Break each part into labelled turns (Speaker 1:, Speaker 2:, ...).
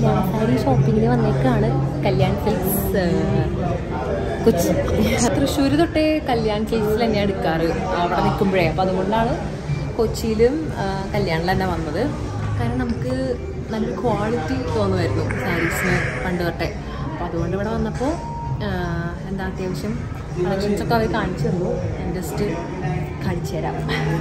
Speaker 1: കല്യാണ സാരി ഷോപ്പിങ്ങിന് വന്നേക്കാണ് കല്യാൺ സിൽക്സ് കൊച്ചി തൃശ്ശൂർ തൊട്ടേ കല്യാൺ സിൽക്സിൽ തന്നെയാണ് എടുക്കാറ് അവിടെ നിൽക്കുമ്പോഴേ അപ്പോൾ അതുകൊണ്ടാണ് കൊച്ചിയിലും ആ, കല്യാണിൽ തന്നെ വന്നത് കാരണം നമുക്ക് നല്ലൊരു ക്വാളിറ്റി തോന്നുമായിരുന്നു സാരീസിന് പണ്ട് തൊട്ടേ അപ്പോൾ അതുകൊണ്ട് ഇവിടെ വന്നപ്പോൾ എന്താ അത്യാവശ്യം കളക്ഷൻസ് ഒക്കെ അവർ കാണിച്ചു തന്നു ഞാൻ ജസ്റ്റ് കാണിച്ചു തരാം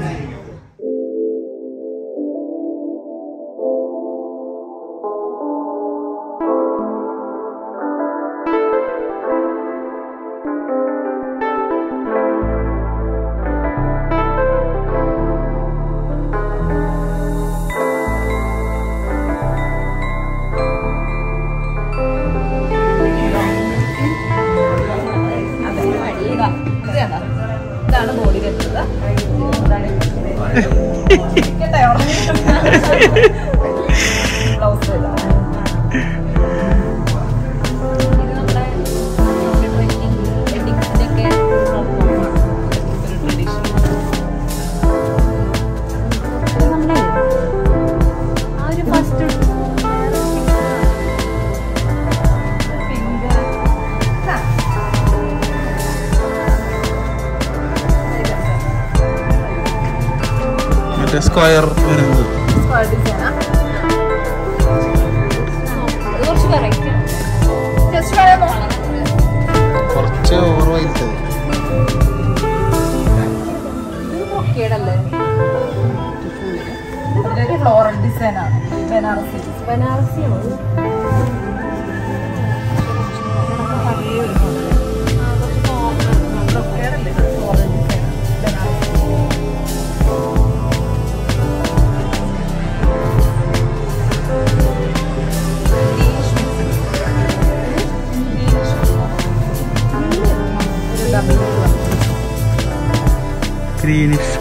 Speaker 1: ഇതാണ് ബോഡി വരുന്നത് ബ്ലൗസ് ഇത് നമ്മുടെ വെഡിങ്സിന്റെ ഒക്കെ നമ്മുടെ ആ ഒരു ഫസ്റ്റ്
Speaker 2: മറ്റേ സ്ക്വയർ വരുന്നത്
Speaker 1: ഇത് കുറച്ച് വെറൈറ്റി
Speaker 2: കുറച്ച് ഓവർ വൈകിട്ടത്
Speaker 1: ഇത് ബ്രൊക്കേഡല്ലേ
Speaker 3: ഇതിലൊരു ഫ്ലോറൽ ഡിസൈൻ ആണ് ബനാറസി
Speaker 1: ബനാറസിയാണോ
Speaker 2: ഗ്രീനിഷ്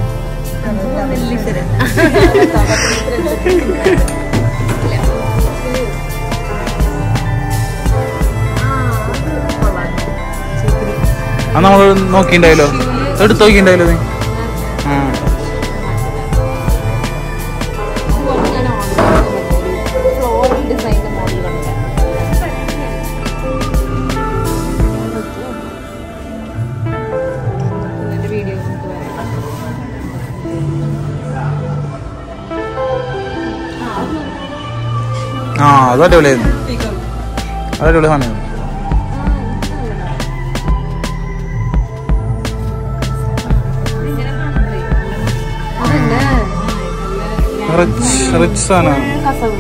Speaker 2: ആ നമ്മൾ നോക്കിണ്ടായല്ലോ എടുത്ത് നോക്കിണ്ടായല്ലോ നീ ആ
Speaker 1: ഫ്ലോറൽ ഡിസൈൻ്റെ മോഡലുണ്ട് ഇതിന്റെ വീഡിയോ നമുക്ക് വരാം
Speaker 2: ആ അത് അടിപൊളിയായിരുന്നു അത് അടിപൊളി സാധനമായിരുന്നു
Speaker 1: അതന്നെ
Speaker 2: റിച്ച് റിച്ച് സാധനമാണ്
Speaker 1: കസവ്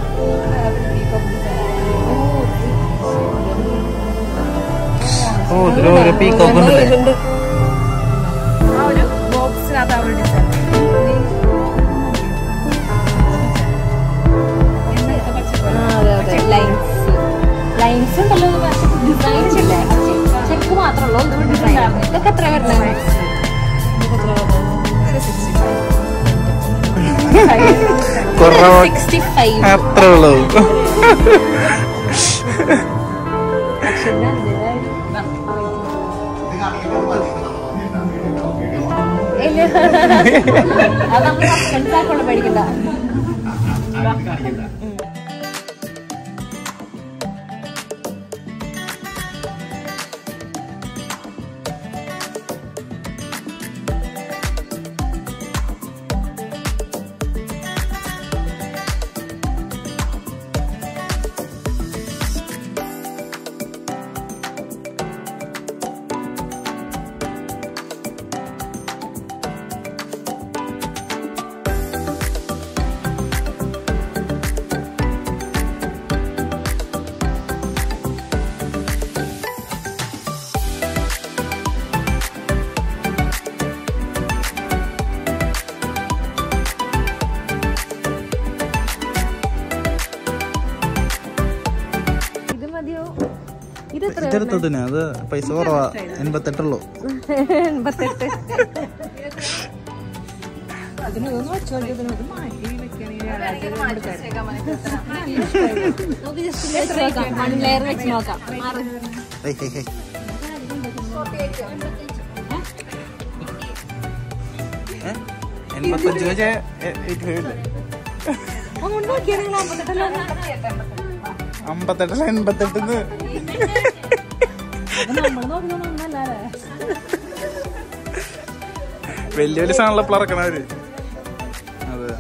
Speaker 2: ഓ ഇതിൽ ഓരോ പീക്കോക്ക് ഉണ്ടല്ലേ
Speaker 3: ആ ഒരു ബോക്സിനകത്ത് ആ ഒരു ഡിസൈൻ
Speaker 1: അതെ അതെ ലൈൻസ് ലൈൻസ് ഉണ്ടല്ലോ ഡിസൈൻസ് ഇല്ല ചെക്ക് മാത്രമല്ലോ ഇത് ഡിസൈൻ ഇതൊക്കെ എത്ര വരുന്നത്
Speaker 2: കുറവ്
Speaker 1: സിക്സ്റ്റി ഫൈവ്
Speaker 2: അത്ര ഉള്ളത്
Speaker 1: അത് നമ്മൾ സസ്പെൻസ് ആക്കണം പേടിക്കണ്ട ഇത് മതിയോ ഇത് എത്ര
Speaker 2: ഇതെടുത്തതിന് അത് പൈസ കുറവാ എൺപത്തെട്ടുള്ളൂ
Speaker 1: എൺപത്തെട്ട്
Speaker 3: അതിനൊന്ന് വെച്ചോണ്ടിയതിന് ഒരു മാറ്റി
Speaker 1: നമുക്ക് ജസ്റ്റ് വെച്ച് നോക്കാം വൺ ലെയർ വെച്ച് നോക്കാം ആറ്
Speaker 2: ഹേയ് ഹേയ് ഹേയ്. ഏ? എൺപത്തഞ്ച് വെച്ച് എയ്റ്റി ഫൈവ് അല്ലേ
Speaker 1: അങ്ങോട്ട് നോക്കിയാൽ നിങ്ങൾ അമ്പത്തെട്ടല്ലോ
Speaker 2: അമ്പത്തെട്ടല്ല എൺപത്തെട്ടിന്ന്
Speaker 1: നമ്മൾ നോക്കുന്നത് നന്നല്ലേ
Speaker 2: വലിയ വലിയ സാധനങ്ങളെ ഇറക്കണവര് അതെ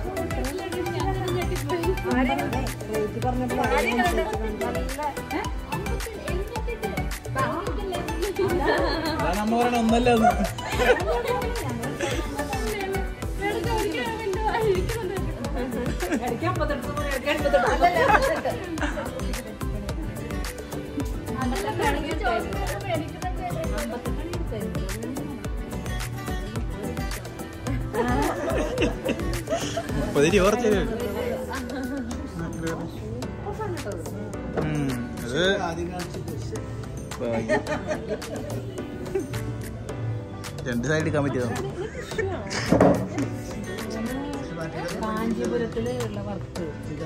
Speaker 2: നമ്മ പറയണ ഒന്നല്ല മുപ്പത് രൂപ കുറച്ച് തരും. ഉം, അത് ഭാഗ്യം. രണ്ട് സൈഡ് എടുക്കാൻ പറ്റിയതാണ്
Speaker 1: കാഞ്ചീപുരത്തില് ഉള്ള വർക്ക്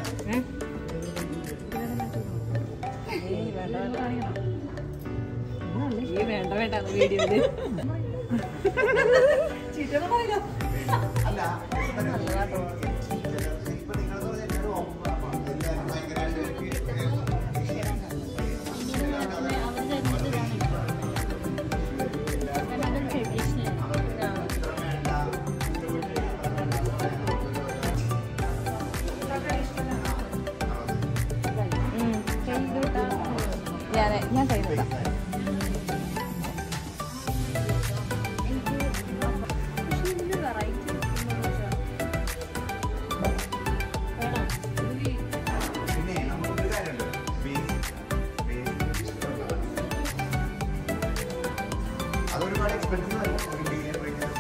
Speaker 1: ഈ വേണ്ട വേണ്ട വീഡിയോയില് ഞാൻ ഞാൻ കൈവിടാം
Speaker 4: അതൊരുപാട് എക്സ്പെൻസീവ് അല്ല ഒരു ബില്യൺ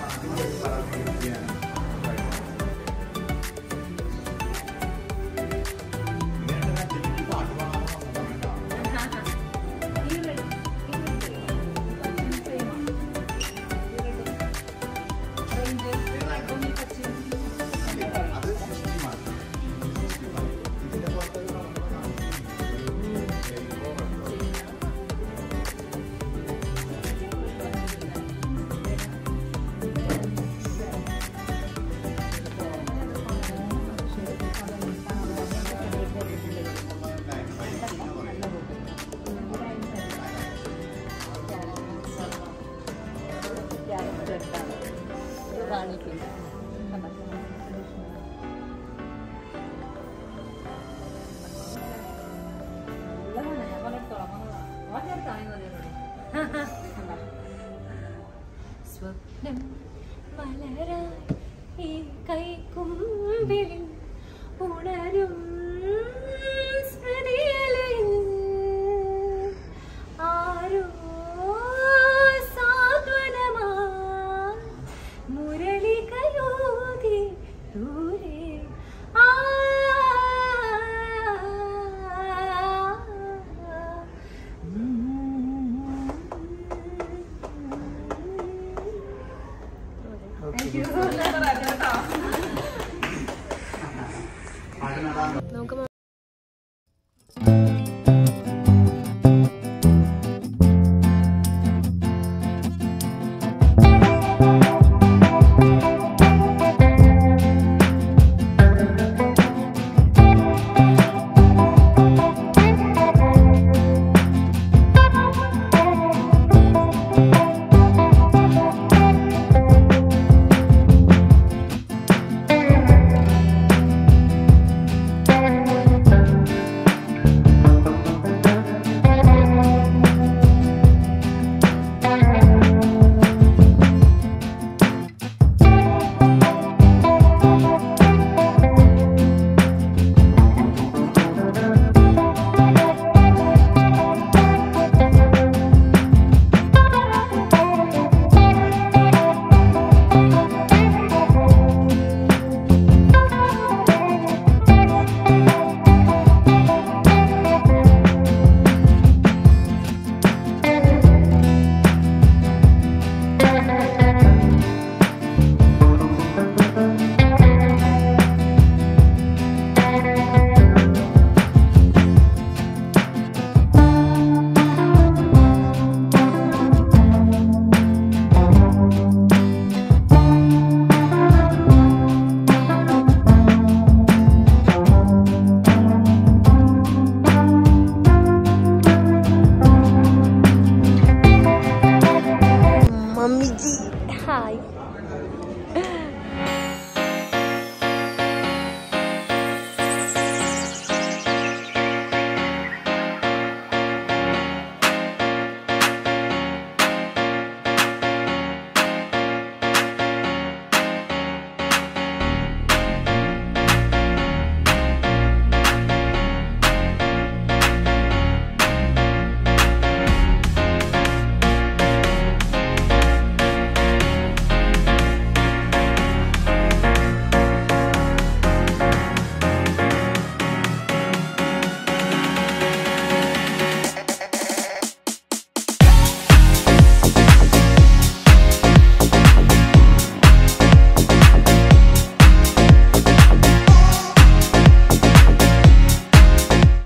Speaker 4: അത് സിക്സ്റ്റി മാത്രം ഇതിന്റെ പുറത്തൊരു
Speaker 1: സ്വപ്നം മലരായി ഈ കൈക്കുമ്പിൽ ഉണരും സ്മൃതിയലയിൽ ആരോ സാന്ത്വനമായി മുരളികയോതി ദൂരെ ആ നമുക്ക്